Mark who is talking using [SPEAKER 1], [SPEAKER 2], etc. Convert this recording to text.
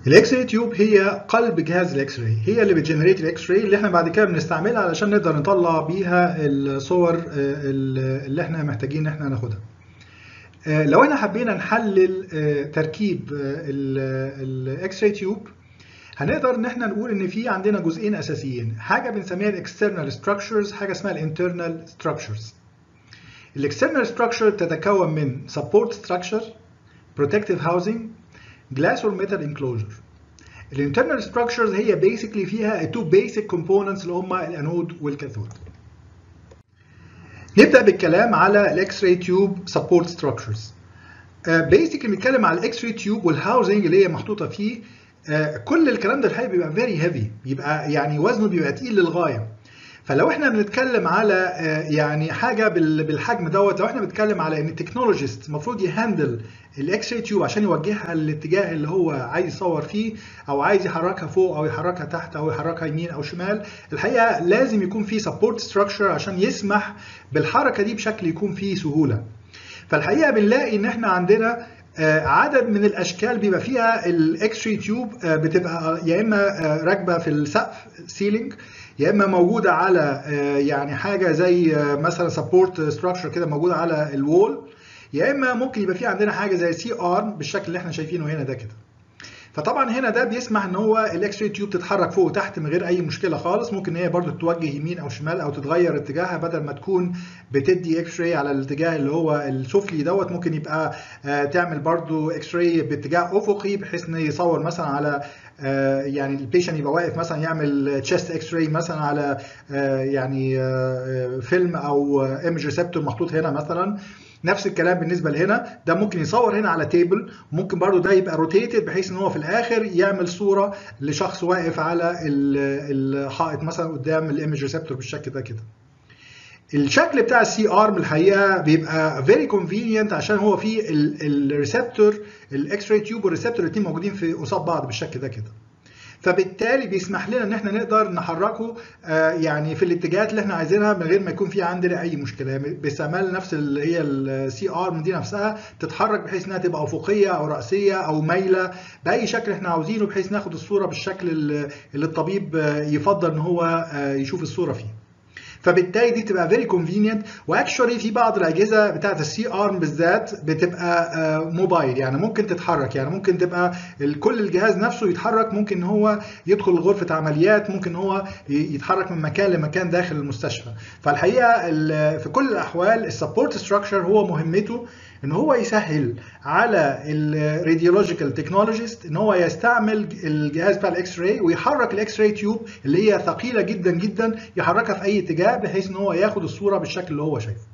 [SPEAKER 1] الاكس راي تيوب هي قلب جهاز الاكس راي هي اللي بتجنريت الاكس راي اللي احنا بعد كده بنستعملها علشان نقدر نطلع بيها الصور اللي احنا محتاجين ان احنا ناخدها لو احنا حبينا نحلل تركيب الاكس راي تيوب هنقدر ان احنا نقول ان في عندنا جزئين اساسيين حاجه بنسميها الاكسترنال ستراكشرز حاجه اسمها الانترنال ستراكشرز الاكسترنال ستراكشر تتكون من سبورت ستراكشر بروتكتيف هاوسنج جلاس اور ميتال انكلوجر الانترنال ستراكشرز هي بيسكلي فيها التو بيسك كومبوننتس اللي هم الانود والكاثود نبدا بالكلام على الاكس راي تيوب سبورت ستراكشرز بيسكلي بنتكلم على الاكس راي تيوب والهاوزنج اللي هي محطوطه فيه uh, كل الكلام ده الحقيقه بيبقى فيري هيفي بيبقى يعني وزنه بيبقى تقيل للغايه فلو احنا بنتكلم على يعني حاجه بالحجم دوت لو احنا بنتكلم على ان التكنولوجيست المفروض يهندل الاكس راي تيوب عشان يوجهها للاتجاه اللي هو عايز يصور فيه او عايز يحركها فوق او يحركها تحت او يحركها يمين او شمال الحقيقه لازم يكون في سبورت ستراكشر عشان يسمح بالحركه دي بشكل يكون فيه سهوله فالحقيقه بنلاقي ان احنا عندنا عدد من الاشكال بيبقى فيها الاكس راي تيوب بتبقى يا اما راكبه في السقف سيلينج يا اما موجوده على يعني حاجه زي مثلا سبورت ستراكشر كده موجوده على الوول يا اما ممكن يبقى في عندنا حاجه زي سي ارم بالشكل اللي احنا شايفينه هنا ده كده فطبعا هنا ده بيسمح ان هو الاكس راي تيوب تتحرك فوق وتحت من غير اي مشكله خالص ممكن هي برضو تتوجه يمين او شمال او تتغير اتجاهها بدل ما تكون بتدي اكس راي على الاتجاه اللي هو السفلي دوت ممكن يبقى تعمل برضو اكس راي باتجاه افقي بحيث ان يصور مثلا على يعني البيشنت يبقى واقف مثلا يعمل تشيست اكس راي مثلا على يعني فيلم او ايمج ريسبتور محطوط هنا مثلا نفس الكلام بالنسبه لهنا ده ممكن يصور هنا على تيبل ممكن برضو ده يبقى روتيتد بحيث ان هو في الاخر يعمل صوره لشخص واقف على الحائط مثلا قدام الايمج ريسبتور بالشكل ده كده الشكل بتاع السي ارم الحقيقه بيبقى فيري كونفينينت عشان هو فيه الريسبتور الاكس راي تيوب والريسبتور الاثنين موجودين في قصاد بعض بالشكل ده كده فبالتالي بيسمح لنا ان احنا نقدر نحركه يعني في الاتجاهات اللي احنا عايزينها من غير ما يكون في عندنا اي مشكله باستعمال نفس اللي هي السي ارم دي نفسها تتحرك بحيث انها تبقى افقيه او راسيه او مايله باي شكل احنا عاوزينه بحيث ناخد الصوره بالشكل اللي الطبيب يفضل ان هو يشوف الصوره فيه فبالتالي دي تبقى فيري كونفينينت واكشولي في بعض الاجهزه بتاعت السي ارم بالذات بتبقى موبايل يعني ممكن تتحرك يعني ممكن تبقى كل الجهاز نفسه يتحرك ممكن هو يدخل غرفه عمليات ممكن هو يتحرك من مكان لمكان داخل المستشفى فالحقيقه في كل الاحوال السبورت ستراكشر هو مهمته ان هو يسهل على الراديولوجيكال تكنولوجيست ان هو يستعمل الجهاز بتاع الاكس راي ويحرك الاكس راي تيوب اللي هي ثقيله جدا جدا يحركها في اي اتجاه بحيث ان هو ياخد الصوره بالشكل اللي هو شايفه